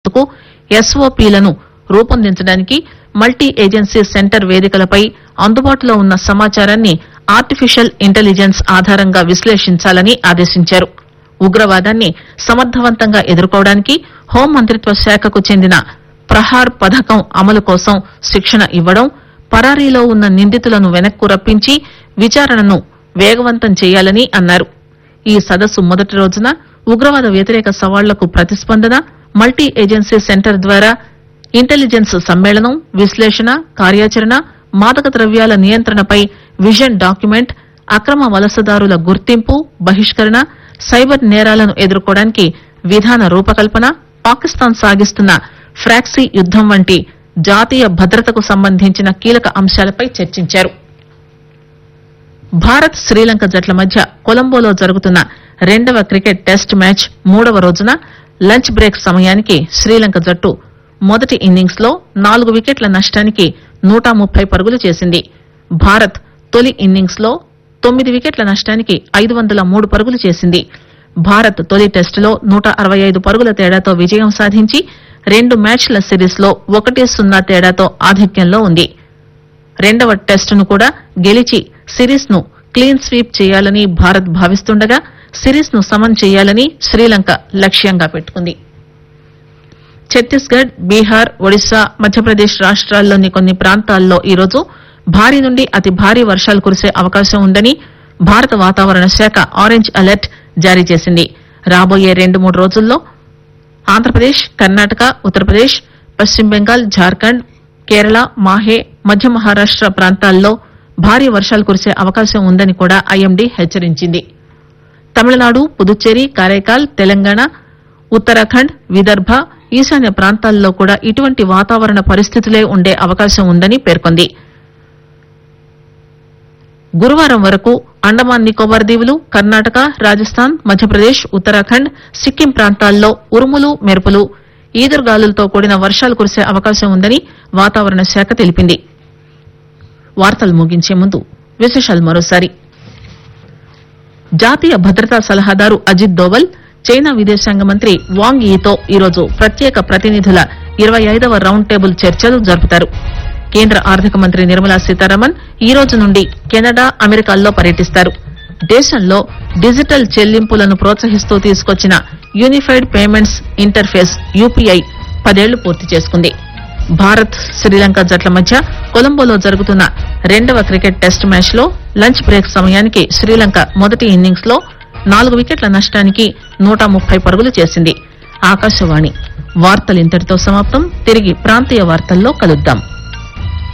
కు ఎస్ఓపీలను రూపొందించడానికి multi agency centre వేదికలపై అందుబాటులో ఉన్న సమాచారాన్ని ఆర్టిఫిషియల్ ఇంటెలిజెన్స్ ఆధారంగా విశ్లేషించాలని ఆదేశించారు ఉగ్రవాదాన్ని సమర్థవంతంగా ఎదుర్కోవడానికి హోంమంత్రిత్వ శాఖకు చెందిన ప్రహార్ పథకం అమలు కోసం శిక్షణ ఇవ్వడం పరారీలో ఉన్న నిందితులను వెనక్కు రప్పించి విచారణను వేగవంతం చేయాలని అన్నారు ఈ సదస్సు మొదటి రోజున ఉగ్రవాద వ్యతిరేక సవాళ్లకు ప్రతిస్పందన మల్టీ ఏజెన్సీ సెంటర్ ద్వారా ఇంటెలిజెన్స్ సమ్మేళనం విశ్లేషణ కార్యాచరణ మాదక ద్రవ్యాల నియంత్రణపై విజన్ డాక్యుమెంట్ అక్రమ వలసదారుల గుర్తింపు బహిష్కరణ సైబర్ నేరాలను ఎదుర్కోవడానికి విధాన రూపకల్పన పాకిస్తాన్ సాగిస్తున్న ఫ్రాక్సీ యుద్దం వంటి జాతీయ భద్రతకు సంబంధించిన కీలక అంశాలపై చర్చించారు భారత్ శ్రీలంక జట్ల మధ్య కొలంబోలో జరుగుతున్న రెండవ క్రికెట్ టెస్ట్ మ్యాచ్ మూడవ రోజున లంచ్ బ్రేక్ సమయానికి శ్రీలంక జట్టు మొదటి ఇన్నింగ్స్ లో నాలుగు వికెట్ల నష్టానికి నూట ముప్పై పరుగులు చేసింది భారత్ తొలి ఇన్నింగ్స్ లో తొమ్మిది వికెట్ల నష్టానికి ఐదు వందల మూడు పరుగులు చేసింది భారత్ తొలి టెస్టులో నూట అరవై ఐదు పరుగుల తేడాతో విజయం సాధించి రెండు మ్యాచ్ల సిరీస్ లో ఒకటి సున్నా తేడాతో ఆధిక్యంలో ఉంది రెండవ టెస్టును కూడా గెలిచి సిరీస్ ను క్లీన్ స్వీప్ చేయాలని భారత్ భావిస్తుండగా సిరీస్ ను సమన్ చేయాలని శ్రీలంక లక్ష్యంగా పెట్టుకుంది ఛత్తీస్గఢ్ బీహార్ ఒడిశా మధ్యప్రదేశ్ రాష్ట్రాల్లోని కొన్ని ప్రాంతాల్లో ఈరోజు భారీ నుండి అతి భారీ వర్షాలు కురిసే అవకాశం ఉందని భారత వాతావరణ శాఖ ఆరెంజ్ అలర్ట్ జారీ చేసింది రాబోయే రెండు మూడు రోజుల్లో ఆంధ్రప్రదేశ్ కర్ణాటక ఉత్తరప్రదేశ్ పశ్చిమ బెంగాల్ జార్ఖండ్ కేరళ మాహే మధ్య మహారాష్ట ప్రాంతాల్లో భారీ వర్షాలు కురిసే అవకాశం ఉందని కూడా ఐఎండీ హెచ్చరించింది తమిళనాడు పుదుచ్చేరి కారైకాల్ తెలంగాణ ఉత్తరాఖండ్ విదర్భ ఈశాన్య ప్రాంతాల్లో కూడా ఇటువంటి వాతావరణ పరిస్థితులే ఉండే అవకాశం ఉందని పేర్కొంది గురువారం వరకు అండమాన్ నికోబార్ దీవులు కర్ణాటక రాజస్థాన్ మధ్యప్రదేశ్ ఉత్తరాఖండ్ సిక్కిం ప్రాంతాల్లో ఉరుములు మెరుపులు ఈదురుగాలులతో కూడిన వర్షాలు కురిసే అవకాశం ఉందని వాతావరణ శాఖ తెలిపింది వార్తలు ముగించే ముందు విశేషాలు మరోసారి జాతీయ భద్రతా సలహాదారు అజిత్ దోవల్ చైనా విదేశాంగ మంత్రి వాంగ్ యీతో ఈరోజు ప్రత్యేక ప్రతినిధుల ఇరవై ఐదవ రౌండ్ టేబుల్ చర్చలు జరుపుతారు కేంద్ర ఆర్థిక మంత్రి నిర్మలా సీతారామన్ ఈ రోజు నుండి కెనడా అమెరికాల్లో పర్యటిస్తారు దేశంలో డిజిటల్ చెల్లింపులను ప్రోత్సహిస్తూ తీసుకొచ్చిన యూనిఫైడ్ పేమెంట్స్ ఇంటర్ఫేస్ యూపీఐ పదేళ్లు పూర్తి చేసుకుంది భారత్ శ్రీలంక జట్ల మధ్య కొలంబోలో జరుగుతున్న రెండవ క్రికెట్ టెస్ట్ మ్యాచ్ లో లంచ్ బ్రేక్ సమయానికి శ్రీలంక మొదటి ఇన్నింగ్స్ లో నాలుగు వికెట్ల నష్టానికి నూట ముప్పై పరుగులు చేసింది ఆకాశవాణి వార్తలు ఇంతటితో సమాప్తం తిరిగి ప్రాంతీయ వార్తల్లో కలుద్దాం